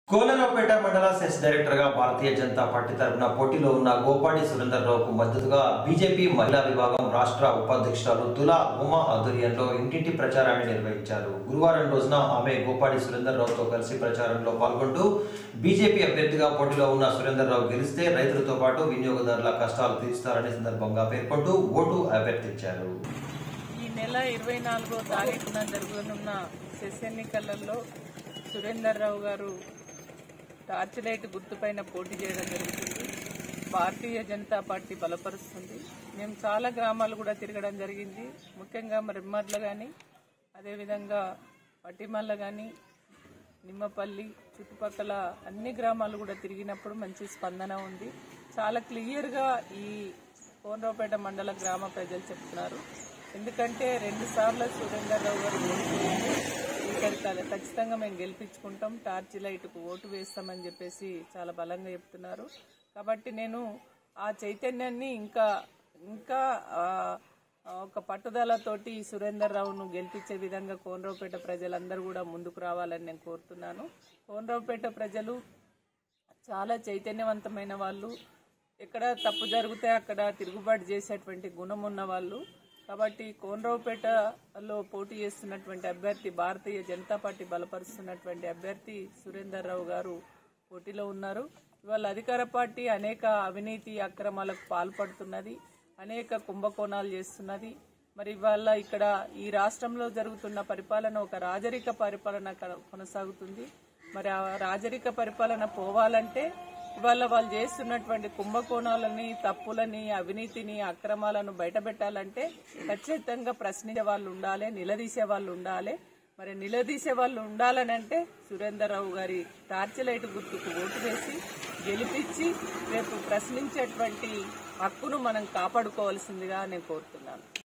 కోనరావుపేట మండల cess director గా భారతీయ Janata party తరఫున పోటీలో ఉన్న గోపాడి సురేందర్రావుకు మద్దతుగా బీజేపీ మహిళా విభాగం రాష్ట్ర ఉపాధ్యక్షురాలు తులా ఉమా ఆధ్వర్యంలో ఇంటింటి ప్రచారాన్ని నిర్వహించారు గురువారం రోజున ఆమె గోపాడి సురేందర్రావుతో కలిసి ప్రచారంలో పాల్గొంటూ బీజేపీ అభ్యర్థిగా పోటీలో ఉన్న సురేందర్రావు గెలిస్తే రైతులతో పాటు వినియోగదారుల కష్టాలు తీరుస్తారనే సందర్భంగా పేర్కొంటూ ఓటు అభ్యర్థించారు ఈ నెల ఇరవై నాలుగో తారీఖున జరగనున్న సెస్ ఎన్నికలలో సురేందర్ రావు గారు టార్చ్ లైట్ గుర్తుపైన పోటీ చేయడం జరుగుతుంది భారతీయ జనతా పార్టీ బలపరుస్తుంది మేము చాలా గ్రామాలు కూడా తిరగడం జరిగింది ముఖ్యంగా మరిమ్మర్ల కానీ అదేవిధంగా పట్టిమల్ల కానీ నిమ్మపల్లి చుట్టుపక్కల అన్ని గ్రామాలు కూడా తిరిగినప్పుడు మంచి స్పందన ఉంది చాలా క్లియర్గా ఈ కోనరావుపేట మండల గ్రామ ప్రజలు చెప్తున్నారు ఎందుకంటే రెండు సార్లు సురేందర్ రావు గారు ఓడిపోయింది ఇక్కడ క- ఖచ్చితంగా మేము గెలిపించుకుంటాం టార్చ్ లైట్కు ఓటు వేస్తామని చెప్పేసి చాలా బలంగా చెప్తున్నారు కాబట్టి నేను ఆ చైతన్యాన్ని ఇంకా ఇంకా ఆ, ఒక పట్టుదలతోటి సురేందర్ రావును గెలిపించే విధంగా కోనరావుపేట ప్రజలందరూ కూడా ముందుకు రావాలని నేను కోరుతున్నాను కోనరావుపేట ప్రజలు చాలా చైతన్యవంతమైన వాళ్ళు ఎక్కడ తప్పు జరిగితే అక్కడ తిరుగుబాటు చేసేటువంటి గుణం ఉన్న వాళ్ళు కాబట్టి కోనరావుపేటలో పోటీ చేస్తున్నటువంటి అభ్యర్థి భారతీయ జనతా పార్టీ బలపరుస్తున్నటువంటి అభ్యర్థి సురేందర్ రావు గారు పోటీలో ఉన్నారు ఇవాళ అధికార పార్టీ అనేక అవినీతి అక్రమాలకు పాల్పడుతున్నది అనేక కుంభకోణాలు చేస్తున్నది మరి ఇవాళ ఇక్కడ ఈ రాష్ట్రంలో జరుగుతున్న పరిపాలన ఒక రాజరిక పరిపాలన క- కొనసాగుతుంది మరి ఆ రాజరిక పరిపాలన పోవాలంటే ఇవాళ వాళ్ళు చేస్తున్నటువంటి కుంభకోణాలని తప్పులని అవినీతిని అక్రమాలను బయటపెట్టాలంటే ఖచ్చితంగా ప్రశ్నించే వాళ్ళు ఉండాలి నిలదీసే వాళ్ళు ఉండాలి మరి నిలదీసే వాళ్ళు ఉండాలని అంటే సురేందర్ రావు గారి టార్చ్ లైట్ గుర్తుకు ఓటు వేసి గెలిపించి రేపు ప్రశ్నించేటువంటి హక్కును మనం కాపాడుకోవాల్సిందిగా నేను కోరుతున్నాను